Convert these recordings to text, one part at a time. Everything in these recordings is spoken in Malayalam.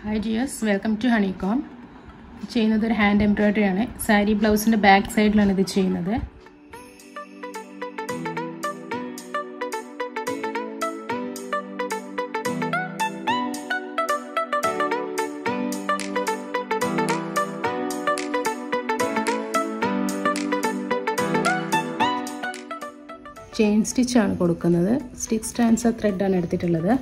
hi guys welcome to honeycomb ചെയ്യുന്നത് ഒരു ഹാൻഡ് എംബ്രോയ്ഡറി ആണ് സാരി ബ്ലൗസിൻ്റെ ബാക്ക് സൈഡിലാണ് ഇത് ചെയ്യുന്നത് ചെയിൻ സ്റ്റിച്ചാണ് കൊടുക്കുന്നത് സ്റ്റിച്ച് സ്റ്റാൻസ ത്രെഡാണ് എടുത്തിട്ടുള്ളത്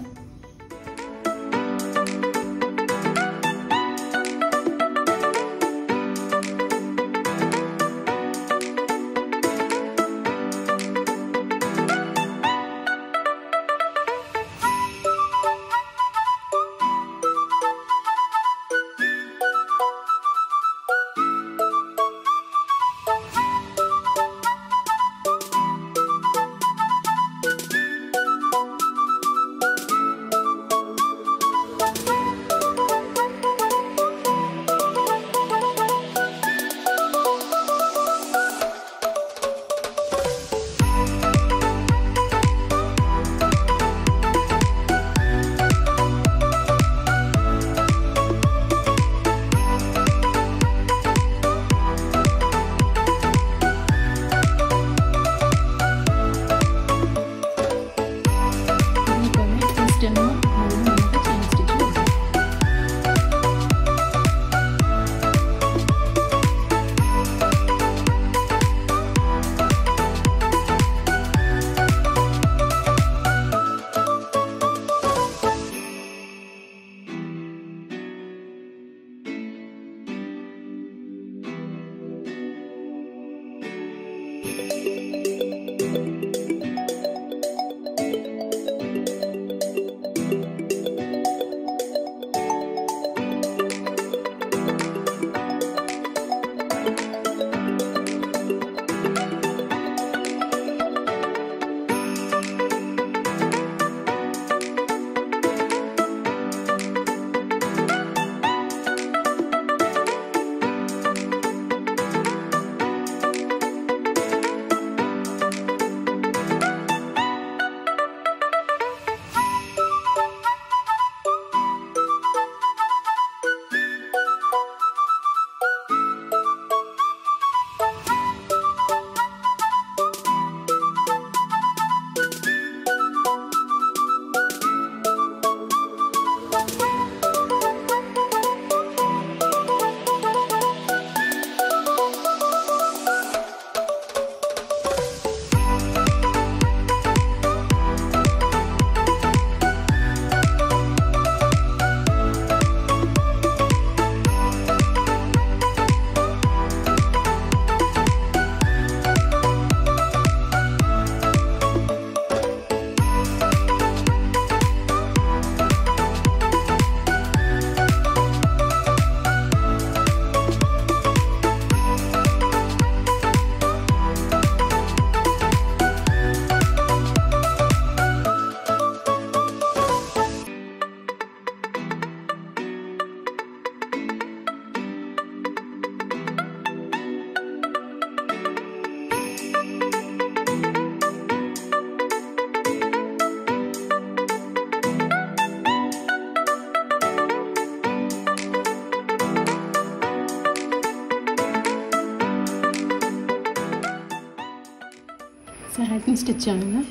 സാറ്റിൻ സ്റ്റിച്ചാണ്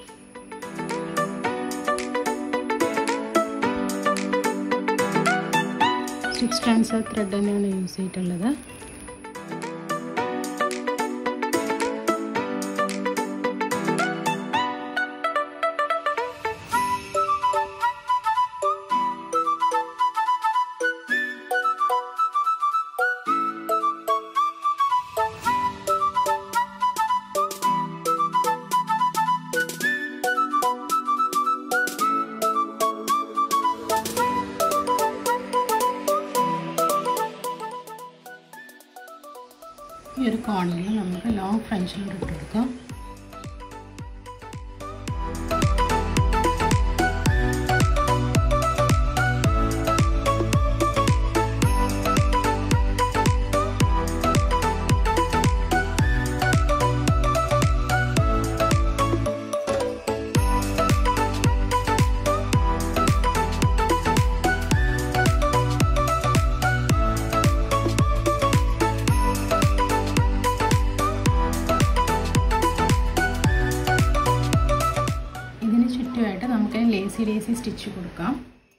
സ്റ്റിച്ച് സ്റ്റാൻസ് ത്രെഡ് തന്നെയാണ് യൂസ് ചെയ്തിട്ടുള്ളത് ഈ ഒരു കോണിൽ നമുക്ക് ലോങ് ഫ്രഞ്ചിലൂടെ ഇട്ട് കൊടുക്കാം സ്റ്റിച്ച് കൊടുക്കാം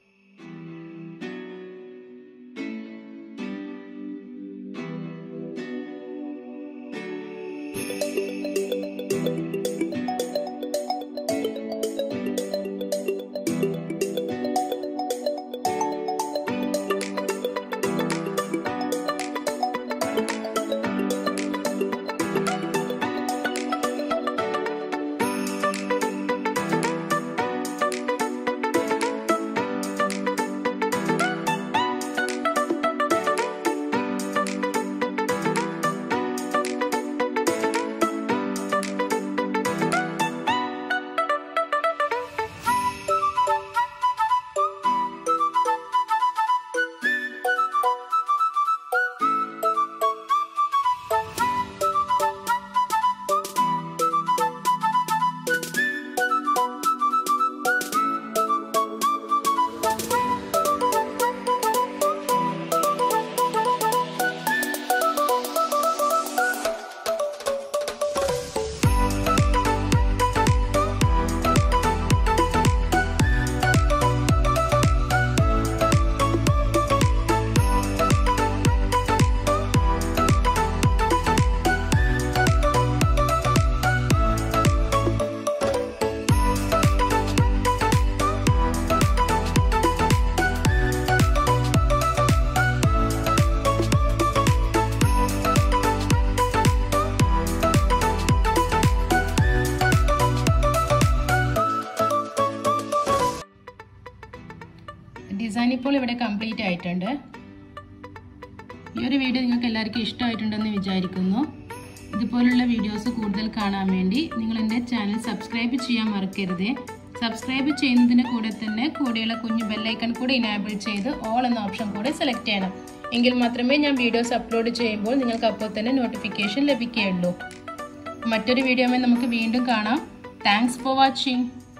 ഡിസൈൻ ഇപ്പോൾ ഇവിടെ കംപ്ലീറ്റ് ആയിട്ടുണ്ട് ഈ ഒരു വീഡിയോ നിങ്ങൾക്ക് എല്ലാവർക്കും ഇഷ്ടമായിട്ടുണ്ടെന്ന് വിചാരിക്കുന്നു ഇതുപോലുള്ള വീഡിയോസ് കൂടുതൽ കാണാൻ വേണ്ടി നിങ്ങൾ എൻ്റെ ചാനൽ സബ്സ്ക്രൈബ് ചെയ്യാൻ മറക്കരുത് സബ്സ്ക്രൈബ് ചെയ്യുന്നതിന് കൂടെ തന്നെ കൂടെയുള്ള കുഞ്ഞു ബെല്ലൈക്കൺ കൂടെ ഇനാബിൾ ചെയ്ത് ഓൾ എന്ന ഓപ്ഷൻ കൂടെ സെലക്ട് ചെയ്യണം എങ്കിൽ മാത്രമേ ഞാൻ വീഡിയോസ് അപ്ലോഡ് ചെയ്യുമ്പോൾ നിങ്ങൾക്ക് അപ്പോൾ തന്നെ നോട്ടിഫിക്കേഷൻ ലഭിക്കുകയുള്ളൂ മറ്റൊരു വീഡിയോമേ നമുക്ക് വീണ്ടും കാണാം താങ്ക്സ് ഫോർ വാച്ചിങ്